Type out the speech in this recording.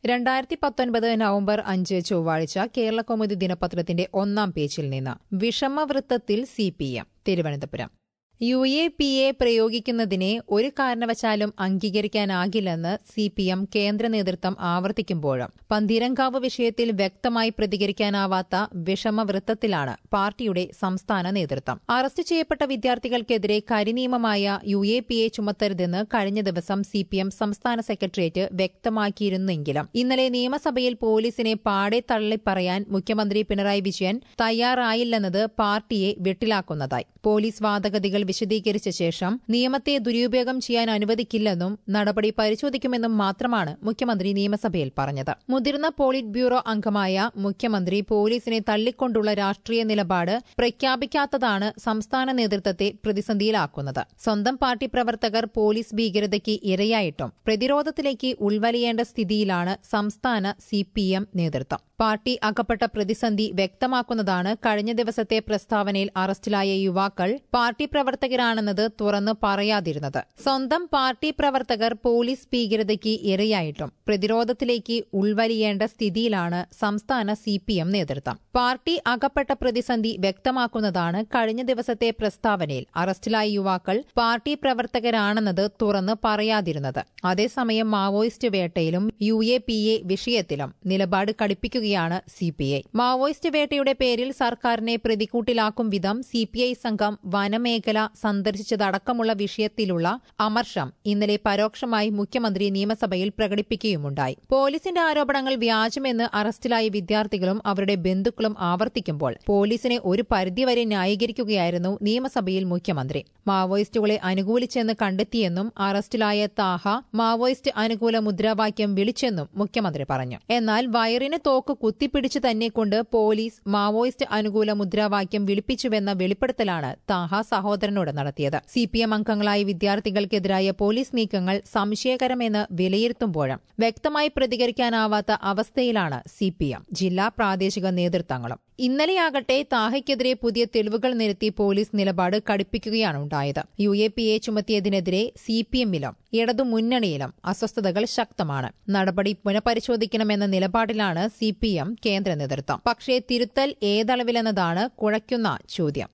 രണ്ടായിരത്തി പത്തൊൻപത് നവംബർ അഞ്ച് ചൊവ്വാഴ്ച കേരളകൗമുദി ദിനപത്രത്തിന്റെ ഒന്നാം പേജിൽ നിന്ന് വിഷമവൃത്തത്തിൽ C P M Thiruvananthapuram U A P A പ്രയോഗിക്കുന്നതിനെ ഒരു കാരണവശാലും അംഗീകരിക്കാനാകില്ലെന്ന് സി പി എം കേന്ദ്ര നേതൃത്വം ആവർത്തിക്കുമ്പോഴും പന്തീരങ്കാവ് വിഷയത്തിൽ വ്യക്തമായി പ്രതികരിക്കാനാവാത്ത വിഷമവൃത്തത്തിലാണ് പാർട്ടിയുടെ സംസ്ഥാന നേതൃത്വം അറസ്റ്റ് ചെയ്യപ്പെട്ട വിദ്യാർത്ഥികൾക്കെതിരെ കരിനിയമമായ യു എ പി എ ചുമത്തരുതെന്ന് കഴിഞ്ഞ ദിവസം സി പി എം സംസ്ഥാന സെക്രട്ടേറിയറ്റ് വ്യക്തമാക്കിയിരുന്നെങ്കിലും ഇന്നലെ നിയമസഭയിൽ പോലീസിനെ പാടെ തള്ളിപ്പറയാൻ മുഖ്യമന്ത്രി പിണറായി വിജയൻ തയ്യാറായില്ലെന്നത് പാർട്ടിയെ വെട്ടിലാക്കുന്നതായി പോലീസ് വാദഗതികൾ വിശദീകരിച്ച ശേഷം നിയമത്തെ ദുരുപയോഗം ചെയ്യാൻ അനുവദിക്കില്ലെന്നും നടപടി പരിശോധിക്കുമെന്നും മാത്രമാണ് മുഖ്യമന്ത്രി നിയമസഭയിൽ പറഞ്ഞത് മുതിർന്ന പോളിറ്റ് ബ്യൂറോ അംഗമായ മുഖ്യമന്ത്രി പോലീസിനെ തള്ളിക്കൊണ്ടുള്ള രാഷ്ട്രീയ നിലപാട് പ്രഖ്യാപിക്കാത്തതാണ് സംസ്ഥാന നേതൃത്വത്തെ പ്രതിസന്ധിയിലാക്കുന്നത് സ്വന്തം പാർട്ടി പ്രവർത്തകർ പോലീസ് ഭീകരതയ്ക്ക് ഇരയായിട്ടും പ്രതിരോധത്തിലേക്ക് ഉൾവലിയേണ്ട സ്ഥിതിയിലാണ് സംസ്ഥാന സി നേതൃത്വം പാർട്ടി അകപ്പെട്ട പ്രതിസന്ധി വ്യക്തമാക്കുന്നതാണ് കഴിഞ്ഞ ദിവസത്തെ പ്രസ്താവനയിൽ അറസ്റ്റിലായ യുവാക്കൾ പാർട്ടി പ്രവർത്തകരാണെന്നത് തുറന്ന് പറയാതിരുന്നത് സ്വന്തം പാർട്ടി പ്രവർത്തകർ പോലീസ് ഭീകരതയ്ക്ക് ഇരയായിട്ടും പ്രതിരോധത്തിലേക്ക് ഉൾവലിയേണ്ട സ്ഥിതിയിലാണ് സംസ്ഥാന സി നേതൃത്വം പാർട്ടി അകപ്പെട്ട പ്രതിസന്ധി വ്യക്തമാക്കുന്നതാണ് കഴിഞ്ഞ ദിവസത്തെ പ്രസ്താവനയിൽ അറസ്റ്റിലായ യുവാക്കൾ പാർട്ടി പ്രവർത്തകരാണെന്നത് തുറന്ന് പറയാതിരുന്നത് അതേസമയം മാവോയിസ്റ്റ് വേട്ടയിലും യു എ പി എ വിഷയത്തിലും നിലപാട് കടുപ്പിക്കുകയാണ് സി പി ഐ മാവോയിസ്റ്റ് വേട്ടയുടെ പേരിൽ സർക്കാരിനെ പ്രതിക്കൂട്ടിലാക്കും വിധം സി പി ഐ സംഘം വനമേഖല സന്ദർശിച്ചതടക്കമുള്ള വിഷയത്തിലുള്ള അമർഷം ഇന്നലെ പരോക്ഷമായി മുഖ്യമന്ത്രി നിയമസഭയിൽ പ്രകടിപ്പിക്കുകയുമുണ്ടായി പോലീസിന്റെ ആരോപണങ്ങൾ വ്യാജമെന്ന് അറസ്റ്റിലായ വിദ്യാർത്ഥികളും അവരുടെ ബന്ധുക്കളും ആവർത്തിക്കുമ്പോൾ പോലീസിനെ ഒരു പരിധിവരെ ന്യായീകരിക്കുകയായിരുന്നു നിയമസഭയിൽ മുഖ്യമന്ത്രി മാവോയിസ്റ്റുകളെ അനുകൂലിച്ചെന്ന് കണ്ടെത്തിയെന്നും അറസ്റ്റിലായ താഹ മാവോയിസ്റ്റ് അനുകൂല മുദ്രാവാക്യം വിളിച്ചെന്നും മുഖ്യമന്ത്രി പറഞ്ഞു എന്നാൽ വയറിന് തോക്ക് കുത്തിപ്പിടിച്ചു തന്നെ കൊണ്ട് പോലീസ് മാവോയിസ്റ്റ് അനുകൂല മുദ്രാവാക്യം വിളിപ്പിച്ചുവെന്ന വെളിപ്പെടുത്തലാണ് താഹ സഹോദരനോട് നടത്തിയത് സി പി എം അംഗങ്ങളായ വിദ്യാർത്ഥികൾക്കെതിരായ പോലീസ് നീക്കങ്ങൾ സംശയകരമെന്ന് വിലയിരുത്തുമ്പോഴും വ്യക്തമായി പ്രതികരിക്കാനാവാത്ത അവസ്ഥയിലാണ് സി പി എം ജില്ലാ പ്രാദേശിക നേതൃത്വങ്ങളും ഇന്നലെയാകട്ടെ താഹയ്ക്കെതിരെ പുതിയ തെളിവുകൾ നിരത്തി പോലീസ് നിലപാട് കടുപ്പിക്കുകയാണ് ഉണ്ടായത് യു എ പി എ ചുമത്തിയതിനെതിരെ സി പി എമ്മിലും ഇടതുമുന്നണിയിലും അസ്വസ്ഥതകൾ ശക്തമാണ് നടപടി പുനഃപരിശോധിക്കണമെന്ന നിലപാടിലാണ് സി പി എം കേന്ദ്ര നേതൃത്വം പക്ഷേ തിരുത്തൽ ഏതളവിലെന്നതാണ് കുഴയ്ക്കുന്ന ചോദ്യം